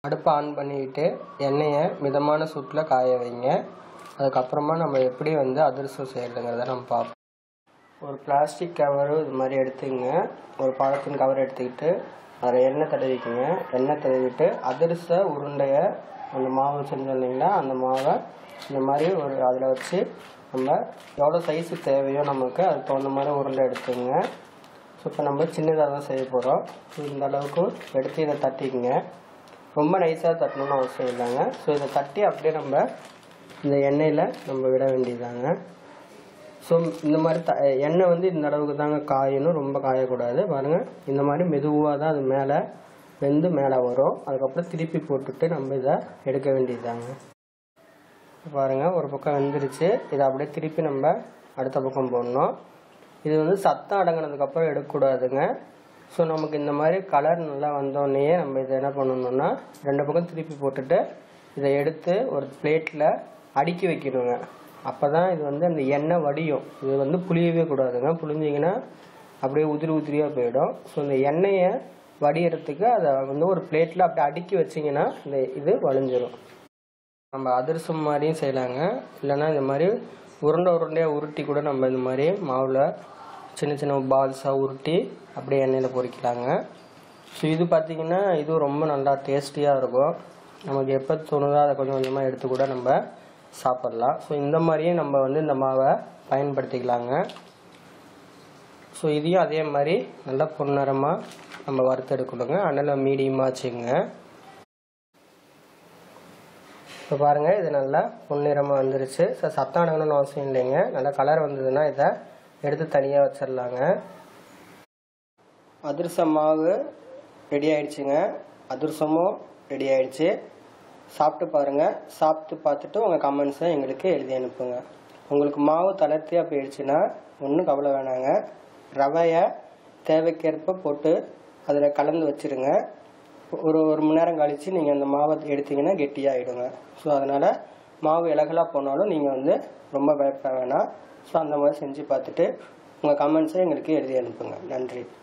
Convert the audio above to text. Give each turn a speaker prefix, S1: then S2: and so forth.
S1: அடுப்பை ஆன் பண்ணிக்கிட்டு எண்ணெயை மிதமான சூட்டில் காய வைங்க அதுக்கப்புறமா நம்ம எப்படி வந்து அதிரசம் செய்யறதுங்கிறத நம்ம பார்ப்போம் ஒரு பிளாஸ்டிக் கவரு இது மாதிரி எடுத்துக்கங்க ஒரு பாலத்தின் கவர் எடுத்துக்கிட்டு அதில் எண்ணெய் தடவிக்குங்க எண்ணெய் தடவிட்டு அதிரச உருண்டையை அந்த மாவு செஞ்சோம் இல்லைங்களா அந்த மாவை இந்த மாதிரி ஒரு அதில் வச்சு நம்ம எவ்வளோ சைஸு தேவையோ நமக்கு அதுக்கு தகுந்த மாதிரி உருண்டை எடுத்துக்கங்க ஸோ இப்போ நம்ம சின்னதாக தான் செய்ய போகிறோம் ஸோ இந்த அளவுக்கு எடுத்து இதை தட்டிக்குங்க ரொம்ப நைஸாக தட்டணும்னு அவசியம் இல்லைங்க ஸோ இதை தட்டி அப்படியே நம்ம இந்த எண்ணெயில் நம்ம விட வேண்டியதாங்க ஸோ இந்த மாதிரி த எண்ணெய் வந்து இந்த அளவுக்கு தாங்க காயணும் ரொம்ப காயக்கூடாது பாருங்கள் இந்த மாதிரி மெதுவாக தான் அது மேலே வெந்து மேலே வரும் அதுக்கப்புறம் திருப்பி போட்டுட்டு நம்ம இதை எடுக்க வேண்டியதாங்க பாருங்கள் ஒரு பக்கம் வெந்துருச்சு இதை அப்படியே திருப்பி நம்ம அடுத்த பக்கம் போடணும் இது வந்து சத்தம் அடங்கினதுக்கப்புறம் எடுக்கக்கூடாதுங்க ஸோ நமக்கு இந்த மாதிரி கலர் நல்லா வந்தோடனே நம்ம இதை என்ன பண்ணணும்னா ரெண்டு பக்கம் திருப்பி போட்டுட்டு இதை எடுத்து ஒரு பிளேட்டில் அடுக்கி வைக்கணுங்க அப்போ தான் இது வந்து அந்த எண்ணெய் வடியும் இது வந்து புளியவே கூடாதுங்க புளிஞ்சிங்கன்னா அப்படியே உதிரி உதிரியாக போயிடும் ஸோ இந்த எண்ணெயை வடியறதுக்கு அதை வந்து ஒரு பிளேட்டில் அப்படியே அடுக்கி வச்சிங்கன்னா இந்த இது வழிஞ்சிரும் நம்ம அதிரசம் மாதிரியும் செய்யலாங்க இல்லைன்னா இந்த மாதிரி உருண்டை உருண்டையாக உருட்டி கூட நம்ம இந்த மாதிரி மாவில் சின்ன சின்ன பால்ஸாக உருட்டி அப்படியே எண்ணெயில் பொரிக்கலாங்க ஸோ இது பார்த்திங்கன்னா இதுவும் ரொம்ப நல்லா டேஸ்டியாக இருக்கும் நமக்கு எப்போ தோணுதோ அதை கொஞ்சம் கொஞ்சமாக எடுத்து கூட நம்ம சாப்பிட்லாம் ஸோ இந்த மாதிரியே நம்ம வந்து இந்த மாவை பயன்படுத்திக்கலாங்க ஸோ இதையும் அதே மாதிரி நல்லா பொன்னிறமாக நம்ம வறுத்தெடுக்கணுங்க அதனால் மீடியமாக வச்சுக்கோங்க இப்போ பாருங்கள் இது நல்லா பொன்னிறமாக வந்துருச்சு ஸோ சத்தம் அடங்கணும்னு அவசியம் இல்லைங்க நல்லா கலர் வந்ததுன்னா இதை எடுத்து தனியாக வச்சிடலாங்க அதிரசம் மாவு ரெடி ஆயிடுச்சுங்க அதிரசமும் ரெடி ஆயிடுச்சு சாப்பிட்டு பாருங்கள் சாப்பிட்டு பார்த்துட்டு உங்கள் கமெண்ட்ஸை எங்களுக்கு எழுதி அனுப்புங்க உங்களுக்கு மாவு தளர்த்தியாக போயிடுச்சுன்னா ஒன்றும் கவலை வேணாங்க ரவையை தேவைக்கேற்ப போட்டு அதில் கலந்து வச்சிருங்க ஒரு ஒரு மணி நேரம் கழித்து நீங்கள் அந்த மாவை எடுத்தீங்கன்னா கெட்டியாகிடுங்க ஸோ அதனால் மாவு இலகலாக போனாலும் நீங்கள் வந்து ரொம்ப பயப்பட வேணாம் ஸோ அந்த மாதிரி செஞ்சு பார்த்துட்டு உங்கள் கமெண்ட்ஸை எங்களுக்கு எழுதி அனுப்புங்க நன்றி